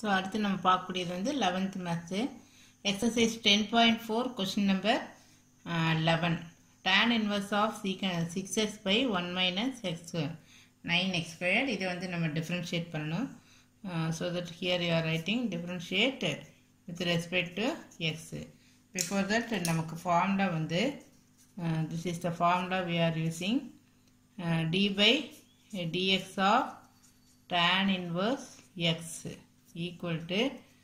so அடுத்து நம்ம பார்க்கக்கூடியது வந்து eleventh maths exercise ten point four question number eleven tan inverse of சீக்க six x by one minus x nine x square இதை வந்து நம்ம டிஃப்ரென்ஷியேட் பண்ணணும் so that here you are writing differentiate with respect to x before that நமக்கு formula வந்து this is the formula we are using d by dx of tan inverse x equal to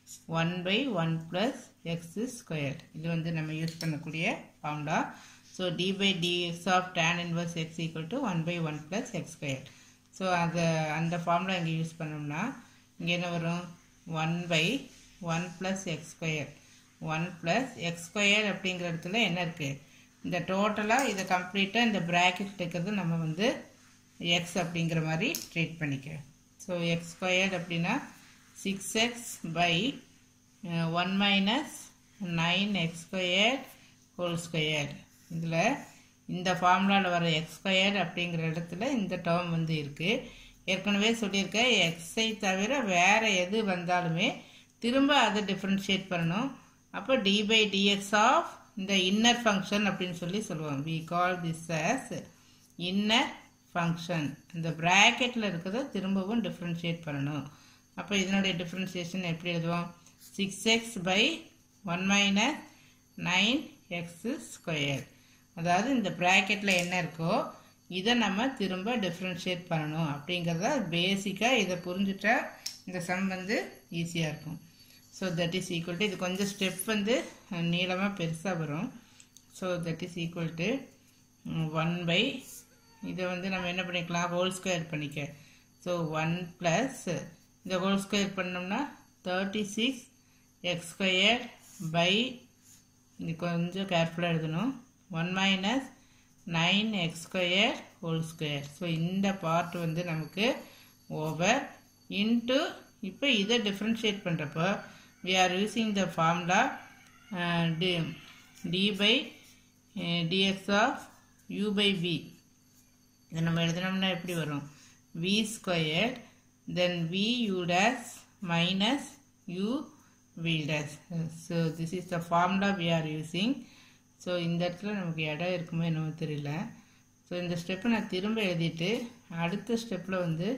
1 by 1 plus x squared இது வந்து நம்ம use பண்ணக்கூடிய formula so d by dx of tan inverse x equal to 1 by 1 plus x squared so அதை அந்த formula இங்கே use பண்ணோம்னா இங்கே என்ன வரும் 1 by 1 plus x squared 1 plus x squared அப்படிங்கிற இடத்துல என்ன இருக்குது இந்த டோட்டலாக இதை கம்ப்ளீட்டாக இந்த ப்ராக்கெட் இருக்கிறது நம்ம வந்து எக்ஸ் அப்படிங்கிற மாதிரி ட்ரீட் பண்ணிக்க ஸோ எக்ஸ் ஸ்கொயர்ட் அப்படின்னா six x by one minus nine x squared whole squared இதில் இந்த ஃபார்முலாவில் வர எக்ஸ் ஸ்கொயர்ட் அப்படிங்கிற இடத்துல இந்த டேர்ம் வந்து இருக்குது ஏற்கனவே சொல்லியிருக்கேன் எக்ஸை தவிர வேறு எது வந்தாலுமே திரும்ப அதை டிஃப்ரென்ஷியேட் பண்ணணும் அப்போ டி பை டிஎக்ஸ் ஆஃப் இந்த இன்னர் ஃபங்க்ஷன் அப்படின்னு சொல்லி சொல்லுவோம் we call this as inner function இந்த ப்ராக்கெட்டில் இருக்கிறத திரும்பவும் டிஃப்ரென்ஷியேட் பண்ணணும் அப்போ இதனுடைய டிஃப்ரென்ஷியேஷன் எப்படி எழுதுவோம் six x by one minus nine x square அதாவது இந்த ப்ராக்கெட்டில் என்ன இருக்கோ இதை நம்ம திரும்ப டிஃப்ரென்ஷியேட் பண்ணணும் அப்படிங்கிறத பேசிக்காக இதை புரிஞ்சுட்டா இந்த சம் வந்து ஈஸியாக இருக்கும் so that is equal to இது கொஞ்சம் ஸ்டெப் வந்து நீளமாக பெருசாக வரும் so that is equal to one by இதை வந்து நம்ம என்ன பண்ணிக்கலாம் ஹோல் ஸ்கொயர் பண்ணிக்க ஸோ ஒன் ப்ளஸ் இந்த ஹோல் ஸ்கொயர் பண்ணோம்னா thirty six x square by இது கொஞ்சம் கேர்ஃபுல்லாக எழுதணும் one minus nine x square whole square so இந்த பார்ட் வந்து நமக்கு ஓவர் இன்ட்டு இப்போ இதை டிஃப்ரென்ஷியேட் பண்ணுறப்போ we are using the formula D d by dx of u by v இதை நம்ம எழுதினோம்னா எப்படி வரும் v square then v u dash minus u v dash so this is the formula we are using so இந்த இடத்துல நமக்கு இடம் இருக்குமோ என்னமோ தெரியல ஸோ இந்த ஸ்டெப்பை நான் திரும்ப எழுதிட்டு அடுத்த ஸ்டெப்பில் வந்து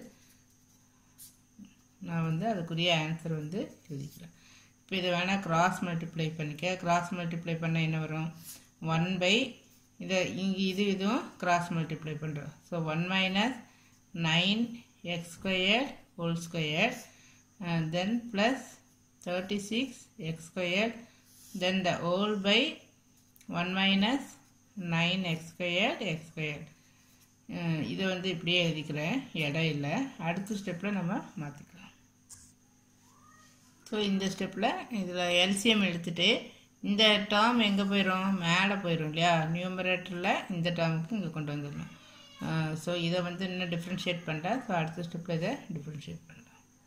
நான் வந்து அதுக்குரிய ஆன்சர் வந்து எழுதிக்கிறேன் இப்போ இதை வேணால் கிராஸ் மல்டிப்ளை பண்ணிக்க கிராஸ் மல்டிப்ளை பண்ணால் என்ன வரும் ஒன் பை இதை இங்கே இது இதுவும் கிராஸ் மல்டிப்ளை பண்ணுறோம் so one minus nine x square whole square then plus thirty six x square then the whole by one minus nine x square x square இதை வந்து இப்படியே எழுதிக்கிறேன் இடம் இல்லை அடுத்த ஸ்டெப்பில் நம்ம மாற்றிக்கலாம் ஸோ இந்த ஸ்டெப்பில் இதில் எல்சிஎம் எடுத்துகிட்டு இந்த டேர்ம் எங்கே போயிடும் மேலே போயிடும் இல்லையா நியூமரேட்டரில் இந்த டேர்முக்கு இங்கே கொண்டு வந்துடணும் ஸோ இதை வந்து இன்னும் டிஃப்ரென்ஷியேட் பண்ணுறேன் ஸோ அடுத்த ஸ்டெப்பில் இதை டிஃப்ரென்ஷியேட் பண்ணலாம்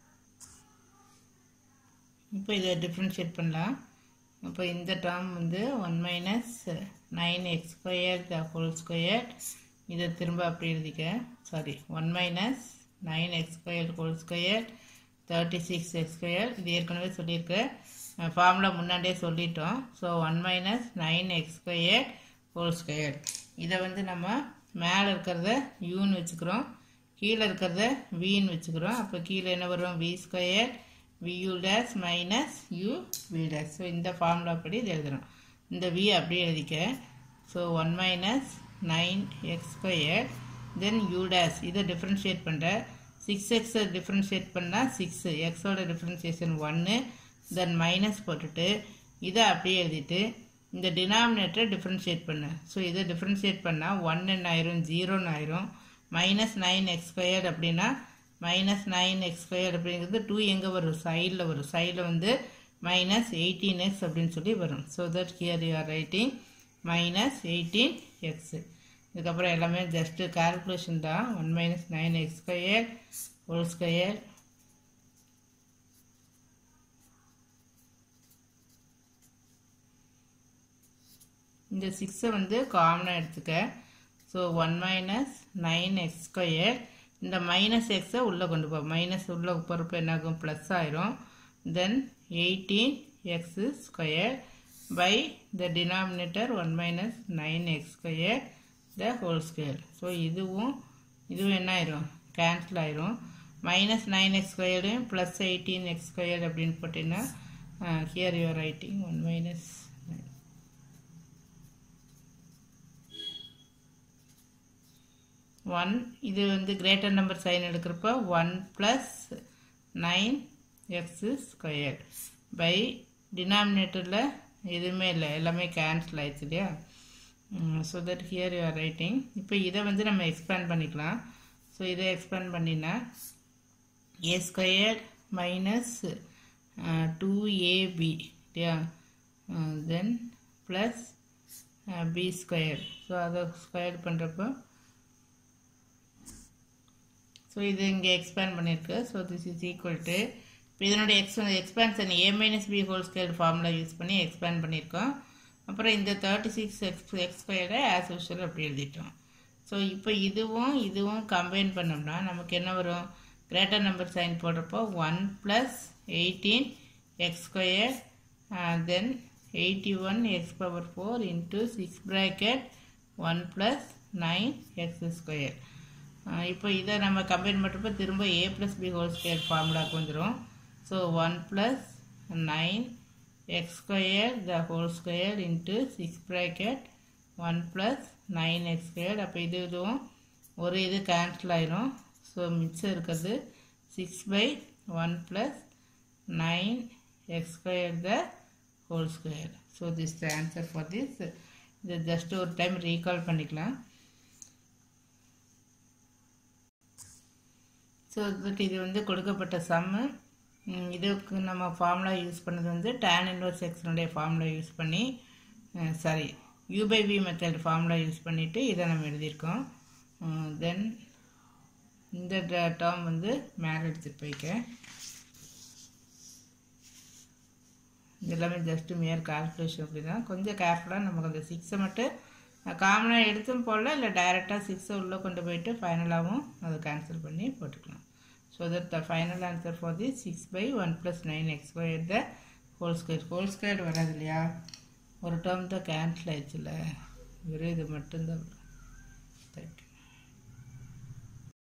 இப்போ இதை டிஃப்ரென்ஷியேட் பண்ணலாம் இப்போ இந்த டேர்ம் வந்து one minus nine x square the whole square இதை திரும்ப அப்படி எழுதிக்க sorry one minus nine x square whole square thirty six x square இது ஏற்கனவே சொல்லியிருக்கேன் ஃபார்முலா முன்னாடியே சொல்லிட்டோம் so one minus nine x square whole square இதை வந்து நம்ம மேலே இருக்கிறத யூன்னு வச்சுக்கிறோம் கீழே இருக்கிறத வின்னு வச்சுக்கிறோம் அப்போ கீழே என்ன வரும் v square v u dash minus u v dash so இந்த ஃபார்முலா படி இது எழுதணும் இந்த வி அப்படியே எழுதிக்க so one minus nine x square then u dash இதை டிஃப்ரென்ஷியேட் பண்ணுற சிக்ஸ் எக்ஸை டிஃப்ரென்ஷியேட் பண்ணால் சிக்ஸு எக்ஸோட டிஃப்ரென்ஷியேஷன் ஒன்று தென் மைனஸ் போட்டுட்டு இதை அப்படியே எழுதிட்டு இந்த டினாமினேட்டரை டிஃப்ரென்ஷியேட் பண்ணு ஸோ இதை டிஃப்ரென்ஷியேட் பண்ணால் ஒன்னு ஆயிரும் ஜீரோன்னு ஆயிரும் மைனஸ் நைன் எக்ஸ் ஸ்கொயர் அப்படின்னா மைனஸ் நைன் எக்ஸ் ஸ்கொயர் அப்படிங்கிறது டூ எங்கே வரும் சைடில் வரும் சைடில் வந்து மைனஸ் எயிட்டீன் எக்ஸ் அப்படின்னு சொல்லி வரும் so that here you are writing minus eighteen x இதுக்கப்புறம் எல்லாமே ஜஸ்ட்டு கால்குலேஷன் தான் one minus nine x square whole square இந்த சிக்ஸை வந்து காமனாக எடுத்துக்க so one minus nine x square இந்த மைனஸ் எக்ஸை உள்ளே கொண்டு போ மைனஸ் உள்ளே போகிறப்ப என்னாகும் ப்ளஸ் ஆயிரும் then 18x square by the denominator 1 minus 9x square the whole square so இதுவும் இதுவும் என்ன ஆயிரும் கேன்சல் ஆயிரும் மைனஸ் நைன் எக்ஸ் ஸ்கொயர்டையும் ப்ளஸ் எயிட்டீன் எக்ஸ் ஸ்கொயர் அப்படின்னு போட்டிங்கன்னா here you are writing one minus one இது வந்து கிரேட்டர் நம்பர் சைன் எடுக்கிறப்ப one plus nine x square by டினாமினேட்டரில் எதுவுமே இல்லை எல்லாமே கேன்சல் ஆயிடுச்சு இல்லையா so that here you are writing இப்போ இதை வந்து நம்ம எக்ஸ்பேண்ட் பண்ணிக்கலாம் ஸோ இதை எக்ஸ்பேண்ட் பண்ணினா A square minus two A B இல்லையா then plus B square so அதை ஸ்கொயர் பண்ணுறப்போ ஸோ இது இங்கே எக்ஸ்பேண்ட் பண்ணியிருக்கு so this is equal to இப்போ இதனுடைய x expansion A minus B whole square formula use பண்ணி எக்ஸ்பேண்ட் பண்ணியிருக்கோம் அப்புறம் இந்த தேர்ட்டி சிக்ஸ் எக்ஸ் எக்ஸ் ஸ்கொயரை ஆஸ் யூஷுவல் அப்படி எழுதிட்டோம் ஸோ இப்போ இதுவும் இதுவும் கம்பைன் பண்ணோம்னா நமக்கு என்ன வரும் கிரேட்டர் நம்பர் சைன் போடுறப்போ one plus eighteen x square then eighty one x power four into six bracket one plus nine x square இப்போ இதை நம்ம கம்பைன் பண்ணுறப்ப திரும்ப A plus B whole square ஃபார்முலாக்கு வந்துடும் so one plus nine x square the whole square into six bracket one plus nine x square அப்போ இது இதுவும் ஒரு இது கேன்சல் ஆயிரும் ஸோ மிச்சம் இருக்கிறது six by one plus nine x square the whole square so this the answer for this இது just ஒரு டைம் ரீகால் பண்ணிக்கலாம் ஸோ தட் இது வந்து கொடுக்கப்பட்ட சம்மு இதுக்கு நம்ம ஃபார்முலா யூஸ் பண்ணது வந்து டேன் இன்வர்ஸ் எக்ஸனுடைய ஃபார்முலா யூஸ் பண்ணி sorry u by v method formula use பண்ணிவிட்டு இதை நம்ம எழுதியிருக்கோம் தென் இந்த டேர்ம் வந்து மேலே எடுத்துகிட்டு போய்க்க இது எல்லாமே ஜஸ்ட்டு மியர் கால்குலேஷன் அப்படி தான் கொஞ்சம் கேர்ஃபுல்லாக நமக்கு அந்த சிக்ஸை மட்டும் காமனாக எடுத்தும் போடல இல்லை டைரெக்டாக சிக்ஸை உள்ளே கொண்டு போயிட்டு ஃபைனலாகவும் அதை கேன்சல் பண்ணி போட்டுக்கலாம் so that the final answer for the six by one plus nine x square the whole square whole square வராது இல்லையா ஒரு டேர்ம் தான் கேன்சல் ஆயிடுச்சுல்ல வெறும் இது மட்டும்தான் தேங்க்யூ